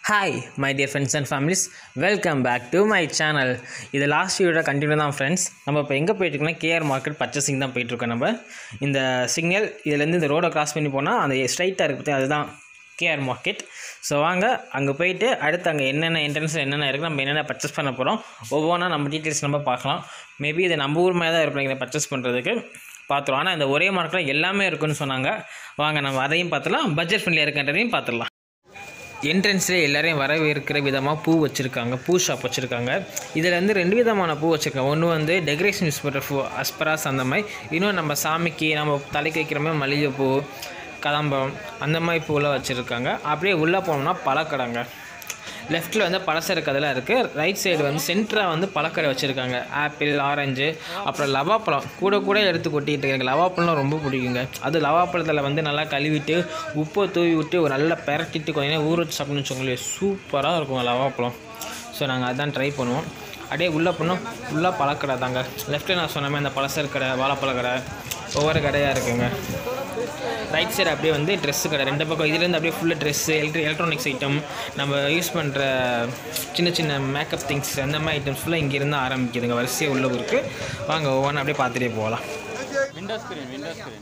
hi my dear friends and families welcome back to my channel இது last வீடியோட continue தான் friends நம்ம இப்போ எங்கே போயிட்டுருக்கோம்னா கேஆர் மார்க்கெட் பர்ச்சேசிங் தான் போயிட்டுருக்கோம் நம்ம இந்த சிக்னல் இதுலேருந்து இந்த ரோடை கிராஸ் பண்ணி போனால் அந்த ஸ்ட்ரைட்டாக இருக்குது அதுதான் கேஆர் மார்க்கெட் ஸோ வாங்க அங்கே போயிட்டு அடுத்து அங்கே என்னென்ன என்ட்ரன்ஸில் என்னென்ன இருக்குது நம்ம என்னென்ன பர்ச்சேஸ் பண்ண போகிறோம் ஒவ்வொன்றா நம்ம டீட்டெயில்ஸ் நம்ம பார்க்கலாம் மேபி இது நம்ம ஊர் மாதிரி தான் இருப்போம் இதை பர்ச்சேஸ் பண்ணுறதுக்கு பார்த்துருவோம் ஆனால் இந்த ஒரே மார்க்கில் எல்லாமே இருக்குன்னு சொன்னாங்க வாங்க நம்ம அதையும் பார்த்துலாம் பட்ஜெட் ஃப்ரெண்ட்லியாக இருக்கின்றதையும் பார்த்துடலாம் என்ட்ரன்ஸ்லேயே எல்லாரையும் வரவேற்கிற விதமாக பூ வச்சுருக்காங்க பூ ஷாப் வச்சுருக்காங்க இதில் வந்து ரெண்டு விதமான பூ வச்சுருக்காங்க ஒன்று வந்து டெக்கரேஷன் யூஸ் பண்ணுற பூ அஸ்பராஸ் அந்த மாதிரி இன்னும் நம்ம சாமிக்கு நம்ம தலைக்கு வைக்கிற மாதிரி மல்லிகைப்பூ கதம்பம் அந்த மாதிரி பூவெல்லாம் வச்சுருக்காங்க அப்படியே உள்ளே போனோம்னா பழக்கடைங்க லெஃப்ட்டில் வந்து பலசரக்கு அதெல்லாம் இருக்குது ரைட் சைடு வந்து சென்டராக வந்து பழக்கடை வச்சுருக்காங்க ஆப்பிள் ஆரஞ்சு அப்புறம் லவாப்பழம் கூட கூட எடுத்து கொட்டிகிட்டு இருக்காங்க லவாப்பழம்லாம் ரொம்ப பிடிக்குங்க அது லவாப்பழத்தில் வந்து நல்லா கழுவிட்டு உப்பை தூவி விட்டு ஒரு நல்லா பெரட்டிட்டு கொஞ்ச நேரம் ஊற வச்சு சாப்பிட்ணுன்னு வச்சுக்கோங்களேன் சூப்பராக இருக்கும் லவாப்பழம் ஸோ நாங்கள் அதான் ட்ரை பண்ணுவோம் அப்படியே உள்ளே போனோம் ஃபுல்லாக பழக்கடை தாங்க லெஃப்ட்டில் நான் சொன்ன மாதிரி அந்த பலசர கடை வாழைப்பழ கடை ஒவ்வொரு கடையாக இருக்குங்க ரைட் சைடு அப்படியே வந்து ட்ரெஸ்ஸு கடை ரெண்டு பக்கம் இதுலேருந்து அப்படியே ஃபுல்லாக ட்ரெஸ்ஸு எலக்ட்ரி எலக்ட்ரானிக்ஸ் ஐட்டம் நம்ம யூஸ் பண்ணுற சின்ன சின்ன மேக்கப் திங்ஸ் அந்த மாதிரி ஐட்டம்ஸ் ஃபுல்லாக இங்கேருந்து ஆரம்பிக்குதுங்க வரிசையாக உள்ள இருக்குது வாங்க ஒவ்வொன்றும் அப்படியே பார்த்துட்டே போகலாம் window screen window screen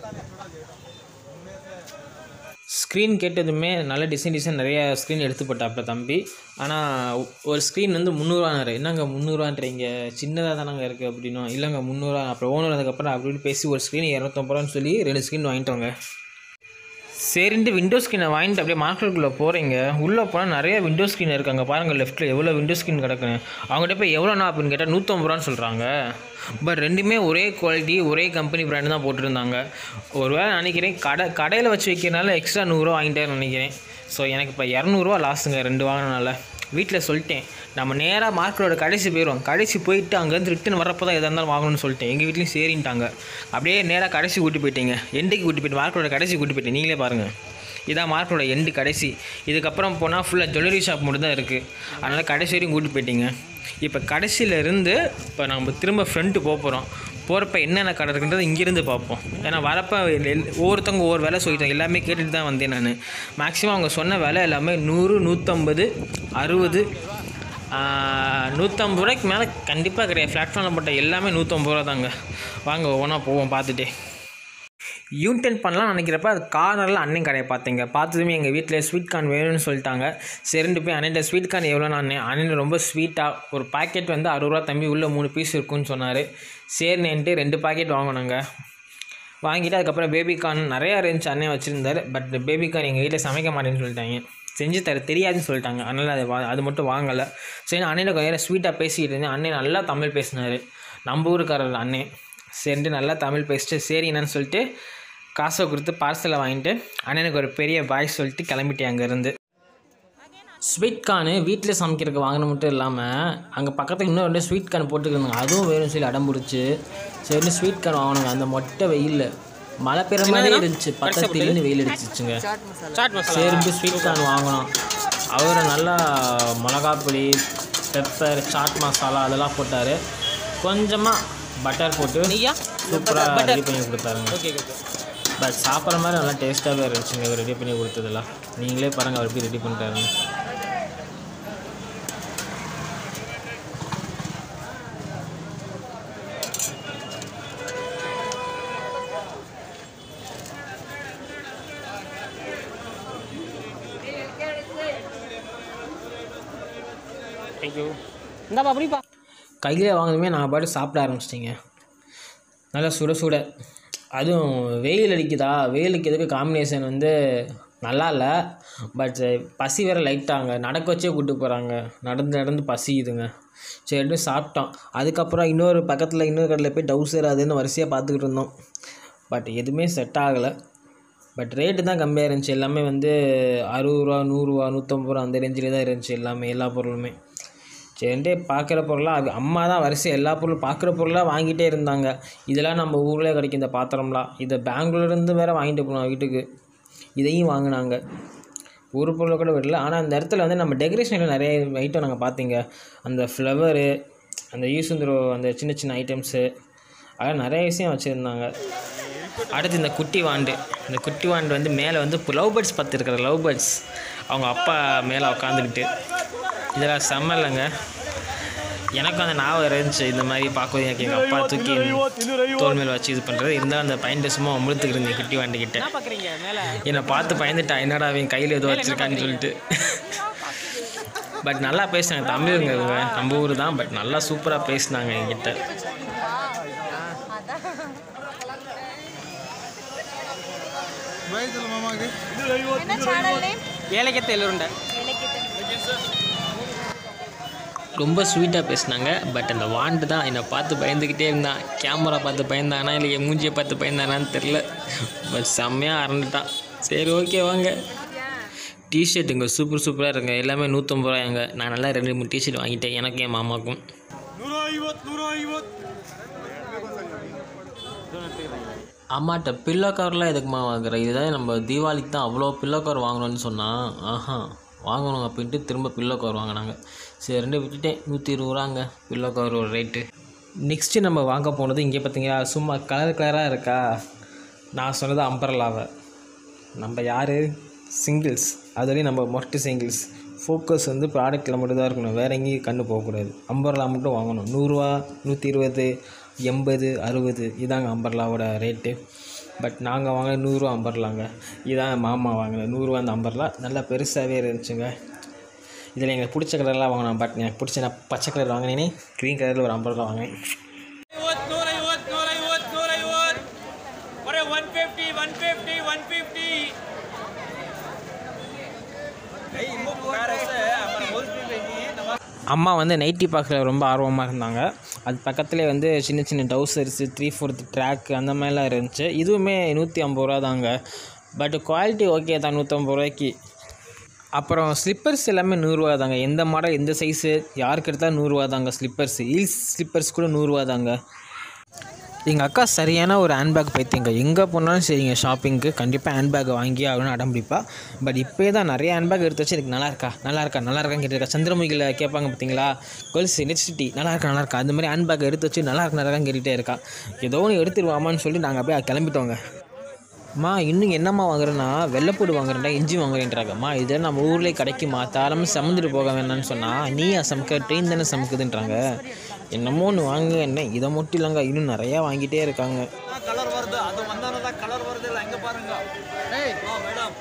screen கேட்டதுமே நல்ல டிசைன் டிசைன் நிறைய ஸ்க்ரீன் எடுத்து போட்டாப்புல தம்பி ஆனால் ஒரு ஸ்க்ரீன் வந்து முந்நூறுவானாரு என்னங்க முந்நூறுவான்றீங்க சின்னதாக தானங்க இருக்குது அப்படின்னும் இல்லைங்க முந்நூறுவா அப்புறம் ஓனர் அதுக்கப்புறம் அப்படின்னு பேசி ஒரு ஸ்க்ரீன் இரநூத்தம்பது ரூபான்னு சொல்லி ரெண்டு ஸ்க்ரீன் வாங்கிட்டோங்க சரின்ட்டு விண்டோ ஸ்க்ரீனை வாங்கிட்டு அப்படியே மார்க்கெட்டுக்குள்ளே போகிறீங்க உள்ளே போனால் நிறைய விண்டோ ஸ்க்ரீன் இருக்காங்க பாருங்கள் லெஃப்ட்டில் எவ்வளோ விண்டோ ஸ்க்ரீன் கிடக்குன்னு அவங்ககிட்ட போய் எவ்வளோண்ணா அப்படின்னு கேட்டால் நூற்றம்பது ரூபான்னு சொல்கிறாங்க பட் ரெண்டுமே ஒரே குவாலிட்டி ஒரே கம்பெனி பிராண்டு தான் போட்டிருந்தாங்க ஒருவேளை நினைக்கிறேன் கடை கடையில் வச்சு வைக்கிறனால எக்ஸ்ட்ரா நூறுரூவா வாங்கிட்டேன்னு நினைக்கிறேன் ஸோ எனக்கு இப்போ இரநூறுவா லாஸுங்க ரெண்டு வாங்கினால வீட்டில் சொல்லிட்டேன் நம்ம நேராக மார்க்கெட்டோட கடைசி போயிடுவோம் கடைசி போயிட்டு அங்கேருந்து ரிட்டன் வரப்போ தான் எதாக இருந்தாலும் வாங்கணும்னு சொல்லிட்டேன் எங்கள் வீட்லேயும் சரின்ட்டாங்க அப்படியே நேராக கடைசி கூட்டி போயிட்டீங்க எண்டுக்கு கூட்டி போயிட்டு மார்க்கெட்டோட கடைசி கூட்டி போயிட்டேன் நீங்களே பாருங்கள் இதான் மார்க்கெட்டோட எண்டு கடைசி இதுக்கப்புறம் போனால் ஃபுல்லாக ஜுவல்லரி ஷாப் மட்டும் தான் இருக்குது அதனால் கடைசி வரையும் கூட்டி போயிட்டீங்க இப்போ கடைசியிலேருந்து இப்போ நம்ம திரும்ப ஃப்ரண்ட்டு போக போகிறோம் போகிறப்ப என்னென்ன கடை இருக்குன்றது இங்கேருந்து பார்ப்போம் ஏன்னா வரப்போ எல்- ஒவ்வொருத்தவங்க ஒவ்வொரு விலை சொல்லிட்டாங்க எல்லாமே கேட்டுட்டு தான் வந்தேன் நான் மேக்ஸிமம் அவங்க சொன்ன விலை எல்லாமே நூறு நூற்றம்பது அறுபது நூற்றம்பது ரூபாய்க்கு மேலே கண்டிப்பாக கிடையாது பிளாட்ஃபார்மில் போட்ட எல்லாமே நூற்றம்பது ரூபா தாங்க வாங்க ஒவ்வொன்றா போவோம் பார்த்துட்டே யூன்டென் பண்ணலாம் நினைக்கிறப்ப அது கார்னரில் அண்ணன் கடையை பார்த்தீங்க பார்த்ததுமே எங்கள் வீட்டில் ஸ்வீட் கார்ன் வேணும்னு சொல்லிட்டாங்க சரிண்டு போய் அண்ணன் ஸ்வீட் கார்ன் எவ்வளோ அண்ணன் அண்ணன் ரொம்ப ஸ்வீட்டாக ஒரு பாக்கெட் வந்து அறுபது ரூபா தம்பி உள்ளே மூணு பீஸ் இருக்குன்னு சொன்னார் சரின்னுட்டு ரெண்டு பாக்கெட் வாங்கினோங்க வாங்கிட்டு அதுக்கப்புறம் பேபி கார்ன் நிறையா இருந்துச்சு அண்ணன் வச்சுருந்தார் பட் பேபி கார்ன் எங்கள் வீட்டில் சமைக்க மாட்டேன்னு சொல்லிட்டாங்க செஞ்சு தர தெரியாதுன்னு சொல்லிட்டாங்க அதனால் அது வா அது மட்டும் வாங்கலை சரி அண்ணனை கொஞ்சம் நேரம் ஸ்வீட்டாக பேசிக்கிட்டு இருந்தேன் அண்ணன் நல்லா தமிழ் பேசினார் நம்ம ஊருக்காரர் அண்ணன் சரின்ட்டு நல்லா தமிழ் பேசிட்டு சரி என்னன்னு சொல்லிட்டு காசை கொடுத்து பார்சலை வாங்கிட்டு அண்ணனுக்கு ஒரு பெரிய பாய் சொல்லிட்டு கிளம்பிட்டேன் அங்கேருந்து ஸ்வீட் கார்னு வீட்டில் சமைக்கிறதுக்கு வாங்கின மட்டும் இல்லாமல் அங்கே பக்கத்தில் இன்னும் ரெண்டு ஸ்வீட் கார்ன் போட்டுருந்தாங்க அதுவும் வேணும்னு சொல்லி அடம் பிடிச்சி சரி ஸ்வீட் கார்ன் வாங்கினாங்க அந்த மொட்டை வெயிலில் மழை பெய்ற மாதிரியே இருந்துச்சு பக்கத்துலேருந்து வெயில் அடிச்சிச்சுங்க சாட் மசாலா சரின்ட்டு ஸ்வீட் கார்ன் வாங்கினோம் அவர் நல்லா மிளகாப் பொடி பெப்பர் சாட் மசாலா அதெல்லாம் போட்டார் கொஞ்சமாக பட்டர் போட்டு நெய்யா சூப்பராக ரெடி பண்ணி கொடுத்தாருங்க ஓகே ஓகே பட் சாப்பிட்ற மாதிரி நல்லா டேஸ்ட்டாகவே இருந்துச்சுங்க இவர் ரெடி பண்ணி கொடுத்ததெல்லாம் நீங்களே பாருங்கள் அவர் எப்படி ரெடி பண்ணிட்டாருன்னு தேங்க்யூ இந்தாப்பா அப்படிப்பா கையிலே வாங்கினதுமே நான் பாட்டு சாப்பிட ஆரம்பிச்சிட்டிங்க நல்லா சுட சுட அதுவும் வெயில் அடிக்குதா வெயிலுக்கு எதுக்கு காம்பினேஷன் வந்து நல்லா இல்லை பட் பசி வேறு லைட்டாங்க நடக்க வச்சே கூப்பிட்டு போகிறாங்க நடந்து நடந்து பசிக்குதுங்க சரிட்டு சாப்பிட்டோம் அதுக்கப்புறம் இன்னொரு பக்கத்தில் இன்னொரு கடையில் போய் டவுசர் அதுன்னு வரிசையாக பார்த்துக்கிட்டு இருந்தோம் பட் எதுவுமே செட் ஆகலை பட் ரேட்டு தான் கம்மியாக இருந்துச்சு எல்லாமே வந்து அறுபது ரூபா நூறுரூவா நூற்றம்பது ரூபா அந்த ரேஞ்சிலே தான் இருந்துச்சு எல்லாமே எல்லா பொருளுமே சரின்ட்டு பார்க்குற பொருளாக அது அம்மா தான் வரிசை எல்லா பொருளும் பார்க்குற பொருளாக வாங்கிட்டே இருந்தாங்க இதெல்லாம் நம்ம ஊரில் கிடைக்கும் இந்த பாத்திரம்லாம் இதை பெங்களூர்லேருந்து வேறு வாங்கிட்டு போனோம் வீட்டுக்கு இதையும் வாங்கினாங்க ஒரு பொருளை கூட விடல ஆனால் அந்த இடத்துல வந்து நம்ம டெக்கரேஷனில் நிறைய ஐட்டம் நாங்கள் பார்த்தீங்க அந்த ஃப்ளவரு அந்த யூசுந்திரோ அந்த சின்ன சின்ன ஐட்டம்ஸு அதெல்லாம் நிறைய விஷயம் வச்சுருந்தாங்க அடுத்து இந்த குட்டி வாண்டு இந்த குட்டி வாண்டு வந்து மேலே வந்து லவ் பேர்ட்ஸ் பத்து இருக்கிற லவ் பேர்ட்ஸ் அவங்க அப்பா மேலே உட்காந்துக்கிட்டு இதெல்லாம் செம்ம இல்லைங்க எனக்கும் அந்த ஞாபகம் இருந்துச்சு இந்த மாதிரி பார்க்கும்போது எனக்கு எங்கள் அப்பா தூக்கி தோல் மேல் வச்சு இது பண்ணுறது இருந்தாலும் அந்த பையன் சும்மா முழுத்துக்கிட்டு குட்டி வண்டிக்கிட்ட என்ன பார்க்குறீங்க மேலே என்னை பார்த்து பயந்துட்டான் என்னடா அவன் கையில் ஏதோ வச்சிருக்கான்னு சொல்லிட்டு பட் நல்லா பேசினாங்க தமிழுங்க இவங்க நம்ம ஊர் தான் பட் நல்லா சூப்பராக பேசினாங்க என்கிட்ட என்ன சேனல் நேம் ஏழைக்கத்தை எல்லோருண்ட ரொம்ப ஸ்வீட்டாக பேசினாங்க பட் அந்த வாண்டு தான் என்னை பார்த்து பயந்துக்கிட்டே இருந்தான் கேமரா பார்த்து பயந்தானா இல்லை என் மூஞ்சியை பார்த்து பயந்தானான்னு தெரில பட் செம்மையாக அரண்டுட்டான் சரி ஓகே வாங்க டிஷர்ட்டுங்க சூப்பர் சூப்பராக இருக்குங்க எல்லாமே நூற்றம்பது ரூபாய்ங்க நான் நல்லா ரெண்டு மூணு டிஷர்ட் வாங்கிட்டேன் எனக்கும் என் மாமாக்கும் அம்மாட்ட பில்லோ கவர்லாம் எதுக்குமா வாங்குற இதுதான் நம்ம தீபாவளிக்கு தான் அவ்வளோ பில்லோ கவர் வாங்கணும்னு சொன்னான் ஆஹா வாங்கணும் அப்படின்ட்டு திரும்ப பில்லோ கவர் வாங்கினாங்க சரி ரெண்டு விட்டுட்டேன் நூற்றி இருபது ரூபாங்க பில்லோ கவர் ஒரு ரேட்டு நெக்ஸ்ட்டு நம்ம வாங்க போனது இங்கே பார்த்தீங்களா சும்மா கலர் கலராக இருக்கா நான் சொன்னது அம்பர்லாவை நம்ம யார் சிங்கிள்ஸ் அதுலேயும் நம்ம மொட்டை சிங்கிள்ஸ் ஃபோக்கஸ் வந்து ப்ராடக்ட்டில் மட்டும் தான் இருக்கணும் வேறு எங்கேயும் கண்ணு போகக்கூடாது அம்பர்லா மட்டும் வாங்கணும் நூறுரூவா நூற்றி இருபது எண்பது அறுபது இதாங்க அம்பர்லாவோட ரேட்டு பட் நாங்கள் வாங்கின நூறுரூவா அம்பர்லாங்க இதான் மாமா வாங்கினது நூறுரூவா அந்த அம்பர்லா நல்லா பெருசாகவே இருந்துச்சுங்க இதில் எங்களுக்கு பிடிச்ச கலர்லாம் வாங்கினோம் பட் எனக்கு பிடிச்ச நான் பச்சை கலர் வாங்கினேனே க்ரீன் கலரில் ஒரு அம்பர்லா வாங்கினேன் அம்மா வந்து நைட்டி பார்க்கல ரொம்ப ஆர்வமாக இருந்தாங்க அது பக்கத்துலேயே வந்து சின்ன சின்ன டவுசர்ஸு த்ரீ ஃபோர்த் ட்ராக் அந்த மாதிரிலாம் இருந்துச்சு இதுவுமே நூற்றி ஐம்பது ரூபா தாங்க பட் குவாலிட்டி ஓகே தான் நூற்றம்பது ரூபாய்க்கு அப்புறம் ஸ்லிப்பர்ஸ் எல்லாமே நூறுரூவா தாங்க எந்த மாடல் எந்த சைஸு யாருக்கு எடுத்தால் நூறுரூவா தாங்க ஸ்லிப்பர்ஸ் ஹீல்ஸ் ஸ்லிப்பர்ஸ் கூட நூறுரூவா தாங்க எங்கள் அக்கா சரியான ஒரு ஹேண்ட்பேக் பைத்தியங்க எங்கே போனாலும் சரிங்க ஷாப்பிங்க்கு கண்டிப்பாக ஹேண்ட்பேக் வாங்கி ஆகணும்னு அடம் பிடிப்பா பட் இப்போயே தான் நிறைய ஹேண்ட்பேக் எடுத்து வச்சு எனக்கு நல்லா இருக்கா நல்லா இருக்கா நல்லா இருக்கான்னு கேட்டிருக்கா சந்திரமுகியில் கேட்பாங்க பார்த்தீங்களா கேர்ள்ஸ் நெக்ஸ்டி நல்லா இருக்கா நல்லா இருக்கா அந்த மாதிரி ஹேண்ட்பேக் எடுத்து வச்சு நல்லா இருக்கா நல்லா இருக்கான்னு கேட்டுகிட்டே இருக்கா ஏதோ ஒன்று எடுத்துருவாமான்னு சொல்லி நாங்கள் அப்படியே கிளம்பிட்டோங்க அம்மா இன்னும் என்னம்மா வாங்குறேன்னா வெள்ளைப்பூடு வாங்குறேன்டா இஞ்சி வாங்குறேன்றாங்கம்மா இதில் நம்ம ஊர்லேயே கிடைக்குமா தாராளமாக சமந்துட்டு போக வேணாம்னு சொன்னால் நீயா சமைக்க ட்ரெயின் தானே சமைக்குதுன்றாங்க என்னமோ ஒன்று வாங்க என்ன இதை மட்டும் இல்லைங்க இன்னும் நிறையா வாங்கிட்டே இருக்காங்க கலர் வருது அது வந்தானதான் கலர் வருது இல்லை எங்க பாருங்க ஏய் ஓ மேடம்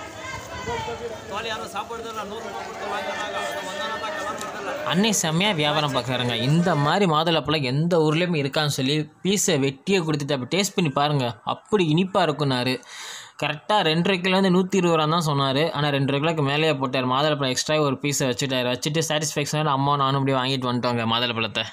காலி யாரும் சாப்பிடுறது இல்லை நூறு ரூபாய் கொடுத்து வாங்கினாங்க அது வந்தானதான் கலர் வருது இல்லை அன்னை செம்மையாக வியாபாரம் பார்க்குறாருங்க இந்த மாதிரி மாதுளப்பழம் எந்த ஊர்லேயுமே இருக்கான்னு சொல்லி பீஸை வெட்டியே கொடுத்துட்டு அப்போ டேஸ்ட் பண்ணி பாருங்கள் அப்படி இனிப்பாக இருக்குன்னாரு கரெக்டாக ரெண்டரை கிலோ வந்து நூற்றி இருபது ரூபா தான் சொன்னார் ஆனால் ரெண்டரை கிலோக்கு மேலேயே போட்டார் மாதுளப்பழம் எக்ஸ்ட்ரா ஒரு பீஸை வச்சுட்டார் வச்சுட்டு சாட்டிஸ்ஃபேக்ஷனாக அம்மா நானும் அப்படியே வாங்கிட்டு வந்துட்டோங்க மாதுளப்பழத்தை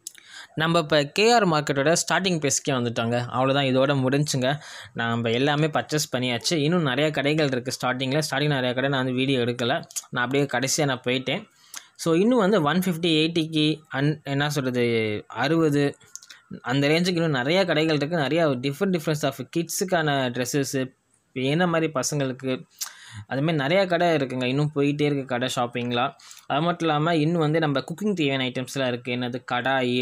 நம்ம இப்போ கேஆர் மார்க்கெட்டோட ஸ்டார்டிங் ப்ரைஸ்க்கே வந்துட்டாங்க அவ்வளோதான் இதோட முடிஞ்சுங்க நம்ம எல்லாமே பர்ச்சேஸ் பண்ணியாச்சு இன்னும் நிறைய கடைகள் இருக்குது ஸ்டார்டிங்கில் ஸ்டார்டிங் நிறைய கடை நான் வந்து வீடியோ எடுக்கலை நான் அப்படியே கடைசியாக நான் போயிட்டேன் ஸோ இன்னும் வந்து ஒன் ஃபிஃப்டி எயிட்டிக்கு அன் என்ன சொல்கிறது அறுபது அந்த ரேஞ்சுக்கு இன்னும் நிறைய கடைகள் இருக்குது நிறையா டிஃப்ரெண்ட் டிஃப்ரெண்ட்ஸ் ஆஃப் கிட்ஸுக்கான ட்ரெஸ்ஸஸ்ஸு என்ன மாதிரி பசங்களுக்கு அதுமாதிரி நிறையா கடை இருக்குங்க இன்னும் போயிட்டே இருக்குது கடை ஷாப்பிங்லாம் அது மட்டும் இல்லாமல் இன்னும் வந்து நம்ம குக்கிங் தேவையான ஐட்டம்ஸ்லாம் இருக்குது என்னது கடாயி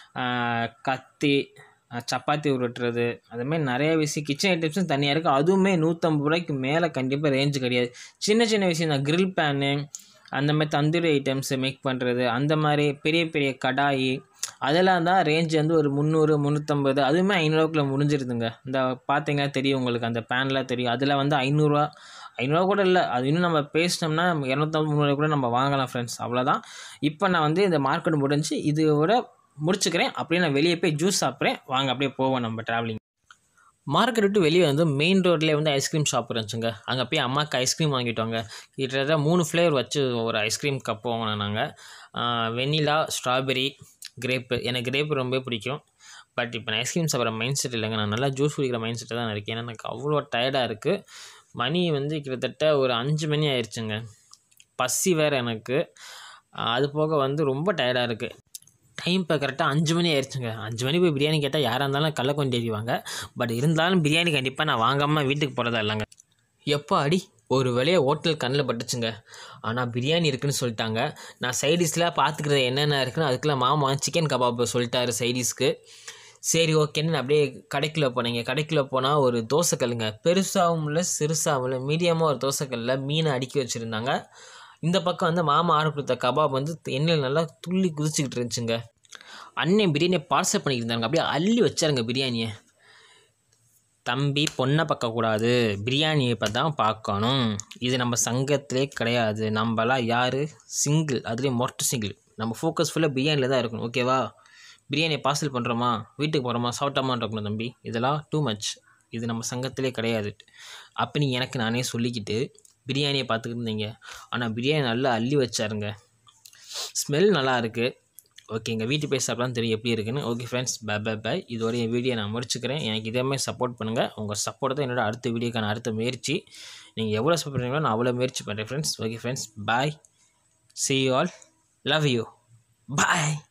ஆஹ் கத்தி ஆஹ் சப்பாத்தி உருட்டுறது அதுமாதிரி நிறைய விஷயம் கிச்சன் ஐட்டம்ஸும் தனியாக இருக்குது அதுவுமே நூற்றம்பது ரூபாய்க்கு மேலே கண்டிப்பாக ரேஞ்சு கிடையாது சின்ன சின்ன விஷயம் தான் grill பேனு அந்த மாதிரி தந்தூரி ஐட்டம்ஸு மேக் பண்ணுறது அந்த மாதிரி பெரிய பெரிய கடாயி அதெல்லாம் தான் ரேஞ்ச் வந்து ஒரு முந்நூறு முந்நூற்றம்பது அதுவுமே ஐநூறுவாக்குள்ள முடிஞ்சிருதுங்க இந்த பார்த்தீங்கன்னா தெரியும் உங்களுக்கு அந்த பேன்லாம் தெரியும் அதில் வந்து ஐநூறுரூவா ஐநூறுரூவா கூட இல்லை அது இன்னும் நம்ம பேசினோம்னா இரநூத்தம்பது முந்நூறு கூட நம்ம வாங்கலாம் ஃப்ரெண்ட்ஸ் அவ்வளோதான் இப்போ நான் வந்து இந்த மார்க்கெட் முடிஞ்சு இதோட முடிச்சுக்கிறேன் அப்படியே நான் வெளியே போய் ஜூஸ் சாப்பிட்றேன் வாங்க அப்படியே போவோம் நம்ம ட்ராவலிங் மார்க்கெட் விட்டு வெளியே வந்து மெயின் ரோட்லேயே வந்து ஐஸ்கிரீம் ஷாப் இருந்துச்சுங்க அங்கே போய் அம்மாவுக்கு ஐஸ்கிரீம் வாங்கிட்டோங்க கிட்டத்தட்ட மூணு ஃப்ளேவர் வச்சு ஒரு ஐஸ்கிரீம் கப் வாங்கினோம் நாங்கள் வெண்ணிலா ஸ்ட்ராபெரி கிரேப்பு எனக்கு கிரேப் ரொம்ப பிடிக்கும் பட் இப்போ நான் ஐஸ்கிரீம் சாப்பிட்ற மைண்ட் செட் இல்லைங்க நான் நல்லா ஜூஸ் குடிக்கிற மைண்ட் செட்டில் தான் இருக்கேன் ஏன்னா எனக்கு அவ்வளோ டயர்டாக இருக்குது மணி வந்து கிட்டத்தட்ட ஒரு அஞ்சு மணி ஆயிடுச்சுங்க பசி வேறு எனக்கு ஆஹ் அது போக வந்து ரொம்ப டயர்டாக இருக்குது டைம் இப்போ கரெக்டாக அஞ்சு மணி ஆயிடுச்சுங்க அஞ்சு மணி போய் பிரியாணி கேட்டால் யாராக இருந்தாலும் கள்ள கொண்டு எறிவாங்க பட் இருந்தாலும் பிரியாணி கண்டிப்பாக நான் வாங்காமல் வீட்டுக்கு போகிறதா இல்லைங்க எப்போ அடி ஒரு வேலையை ஹோட்டல் கண்ணில் பட்டுச்சுங்க ஆனால் பிரியாணி இருக்குன்னு சொல்லிட்டாங்க நான் சைடிஷ்லாம் பார்த்துக்கிறது என்னென்ன இருக்குன்னு அதுக்குள்ள மாமா சிக்கன் கபாப் சொல்லிட்டாரு சைடிஷ்க்கு சரி ஓகேன்னு நான் அப்படியே கடைக்குள்ளே போனீங்க கடைக்குள்ளே போனால் ஒரு தோசைக்கல்லுங்க பெருசாகவும் இல்லை சிறுசாகவும் இல்லை மீடியமாக ஒரு தோசைக்கல்லில் மீனை அடுக்கி வச்சுருந்தாங்க இந்த பக்கம் வந்து மாமா ஆர்டர் கொடுத்த கபாப் வந்து எண்ணெயில் நல்லா துள்ளி குதிச்சுக்கிட்டு இருந்துச்சுங்க அண்ணன் பிரியாணியை பார்சல் பண்ணிக்கிட்டு அப்படியே அள்ளி வச்சாருங்க பிரியாணியை தம்பி பொண்ணை பார்க்கக்கூடாது பிரியாணியை இப்போ தான் பார்க்கணும் இது நம்ம சங்கத்திலே கிடையாது நம்மலாம் யார் சிங்கிள் அதுலேயும் மொட்டை சிங்கிள் நம்ம ஃபோக்கஸ் ஃபுல்லாக பிரியாணியில் தான் இருக்கணும் ஓகேவா பிரியாணியை பார்சல் பண்ணுறோமா வீட்டுக்கு போகிறோமா சாப்பிட்டோமான்னு இருக்கணும் தம்பி இதெல்லாம் டூ மச் இது நம்ம சங்கத்திலே கிடையாது அப்போ நீ எனக்கு நானே சொல்லிக்கிட்டு பிரியாணியை பார்த்துக்கிட்டு இருந்தீங்க ஆனால் பிரியாணி நல்லா அள்ளி வச்சாருங்க ஸ்மெல் நல்லா இருக்குது ஓகே எங்கள் வீட்டு போய் சாப்பிட்லாம் தெரியும் எப்படி இருக்குன்னு okay friends bye bye bye இதோட என் வீடியோ நான் முடிச்சுக்கிறேன் எனக்கு இதே மாதிரி சப்போர்ட் பண்ணுங்கள் உங்கள் சப்போர்ட் தான் என்னோட அடுத்த வீடியோக்கான அடுத்த முயற்சி நீங்கள் எவ்வளோ சப்போர்ட் பண்ணுறீங்களோ நான் அவ்வளோ முயற்சி பண்ணுறேன் friends okay friends bye see you all love you bye